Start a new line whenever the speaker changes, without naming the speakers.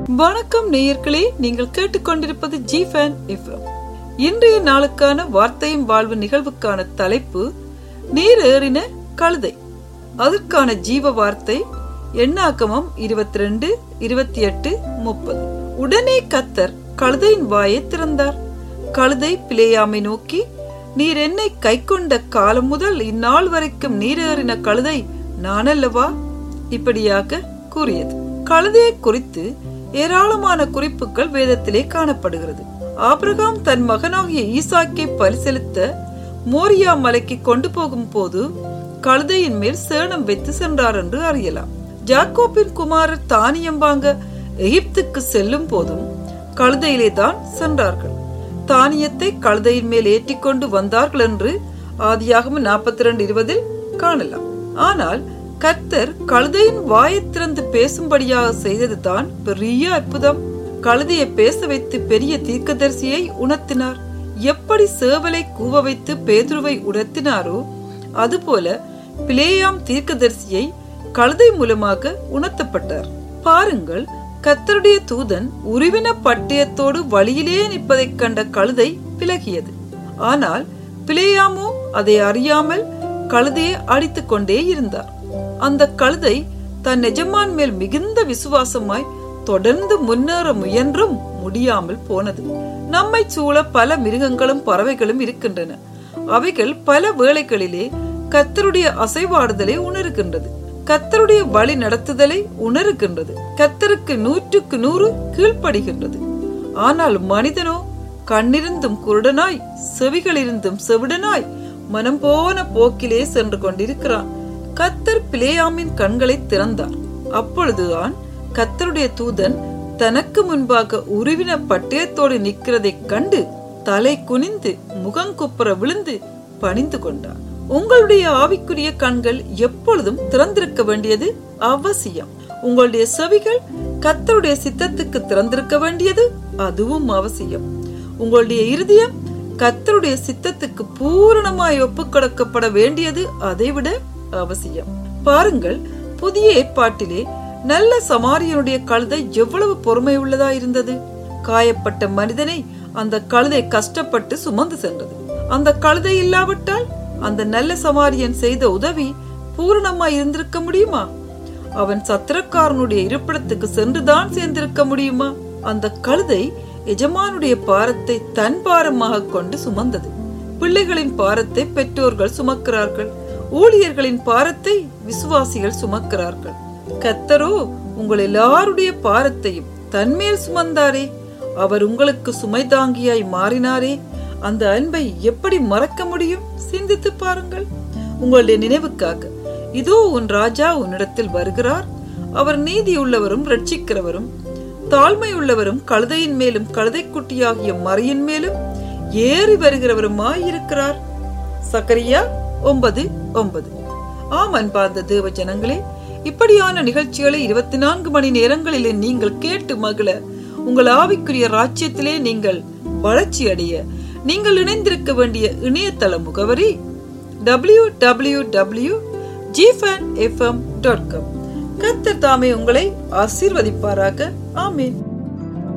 வணக்கம் நேயர்களே நீங்கள் கேட்டுக்கொண்டிருப்பது ஜி ஃபேன் எஃப்எம் இன்றைய நாளுக்கான வார்த்தையும் வாழ்வு நிகழ்வுக்கான தலைப்பு நீர் ஏறின கழுதை அதற்கான ஜீவ வார்த்தை எண்ணாக்கமம் இருபத்தி ரெண்டு இருபத்தி எட்டு முப்பது உடனே கத்தர் கழுதையின் வாயை திறந்தார் கழுதை பிளேயாமை நோக்கி நீர் என்னை கை கொண்ட காலம் முதல் இந்நாள் வரைக்கும் நீர் ஏறின கழுதை நானல்லவா இப்படியாக கூறியது கழுதையை குறித்து ஏராளமான குறிப்புகள் வேதத்திலே காணப்படுகிறது ஆபிரகாம் தன் மகனாகிய ஈசாக்கை பரிசெலுத்த மோரியா மலைக்கு கொண்டு போகும் போது கழுதையின் மேல் சேணம் வைத்து சென்றார் என்று அறியலாம் ஜாக்கோப்பின் குமாரர் தானியம் வாங்க எகிப்துக்கு செல்லும் போதும் கழுதையிலே தான் சென்றார்கள் தானியத்தை கழுதையின் மேல் ஏற்றிக்கொண்டு வந்தார்கள் என்று ஆதியாகம நாற்பத்தி ரெண்டு இருபதில் காணலாம் ஆனால் கர்த்தர் கழுதையின் வாயை திறந்து பேசும்படியாக செய்ததுதான் பெரிய அற்புதம் கழுதையை பேச வைத்து பெரிய தீர்க்கதரிசியை உணர்த்தினார் எப்படி சேவலை கூவ வைத்து பேதுருவை உணர்த்தினாரோ அதுபோல பிளேயாம் தீர்க்கதரிசியை கழுதை மூலமாக உணர்த்தப்பட்டார் பாருங்கள் கத்தருடைய தூதன் உருவின பட்டயத்தோடு வழியிலே நிற்பதைக் கண்ட கழுதை விலகியது ஆனால் பிளேயாமோ அதை அறியாமல் கழுதையை அடித்துக் கொண்டே இருந்தார் அந்த கழுதை தன் எஜமான் மேல் மிகுந்த விசுவாசமாய் தொடர்ந்து முன்னேற முயன்றும் முடியாமல் போனது நம்மை சூழ பல மிருகங்களும் பறவைகளும் இருக்கின்றன அவைகள் பல வேளைகளிலே கத்தருடைய அசைவாடுதலை உணர்கின்றது கத்தருடைய வழி நடத்துதலை உணர்கின்றது கத்தருக்கு நூற்றுக்கு நூறு கீழ்ப்படுகின்றது ஆனால் மனிதனோ கண்ணிருந்தும் குருடனாய் செவிகளிருந்தும் செவிடனாய் மனம் போன போக்கிலே சென்று கொண்டிருக்கிறான் கத்தர் பிளேயாமின் கண்களை திறந்தார் அப்பொழுதுதான் கத்தருடைய தூதன் தனக்கு முன்பாக உருவின பட்டயத்தோடு நிற்கிறதைக் கண்டு தலை குனிந்து முகங்குப்புற விழுந்து பணிந்து கொண்டார் உங்களுடைய ஆவிக்குரிய கண்கள் எப்பொழுதும் திறந்திருக்க வேண்டியது அவசியம் உங்களுடைய செவிகள் கத்தருடைய சித்தத்துக்கு திறந்திருக்க வேண்டியது அதுவும் அவசியம் உங்களுடைய இருதயம் கத்தருடைய சித்தத்துக்கு பூரணமாய் ஒப்புக்கொடுக்கப்பட வேண்டியது அதைவிட அவசியம் பாருங்கள் புதிய ஏற்பாட்டிலே நல்ல சமாரியனுடைய கழுதை எவ்வளவு பொறுமை உள்ளதா இருந்தது காயப்பட்ட மனிதனை அந்த கழுதை கஷ்டப்பட்டு சுமந்து சென்றது அந்த கழுதை இல்லாவிட்டால் அந்த நல்ல சமாரியன் செய்த உதவி பூரணமாய் இருந்திருக்க முடியுமா அவன் சத்திரக்காரனுடைய இருப்பிடத்துக்கு சென்றுதான் சேர்ந்திருக்க முடியுமா அந்த கழுதை எஜமானுடைய பாரத்தை தன் பாரமாக கொண்டு சுமந்தது பிள்ளைகளின் பாரத்தை பெற்றோர்கள் சுமக்கிறார்கள் ஊழியர்களின் பாரத்தை விசுவாசிகள் சுமக்கிறார்கள் கத்தரோ உங்கள் எல்லாருடைய பாரத்தையும் தன்மேல் சுமந்தாரே அவர் உங்களுக்கு சுமை தாங்கியாய் மாறினாரே அந்த அன்பை எப்படி மறக்க முடியும் சிந்தித்து பாருங்கள் உங்களுடைய நினைவுக்காக இதோ உன் ராஜா உன்னிடத்தில் வருகிறார் அவர் நீதி உள்ளவரும் ரட்சிக்கிறவரும் தாழ்மை உள்ளவரும் கழுதையின் மேலும் கழுதை குட்டியாகிய மறையின் மேலும் ஏறி வருகிறவருமாய் இருக்கிறார் சக்கரியா ஒன்பது ஒன்பது ஆம் அன்பார்ந்த தேவ ஜனங்களே இப்படியான நிகழ்ச்சிகளை இருபத்தி நான்கு மணி நேரங்களிலே நீங்கள் கேட்டு மகிழ உங்கள் ஆவிக்குரிய ராஜ்யத்திலே நீங்கள் வளர்ச்சி அடைய நீங்கள் இணைந்திருக்க வேண்டிய இணையதள முகவரி டபிள்யூ டபிள்யூ டபிள்யூ ஜிஃபேன் எஃப்எம் டாட் காம் கத்தர் தாமே உங்களை ஆசீர்வதிப்பாராக ஆமீன்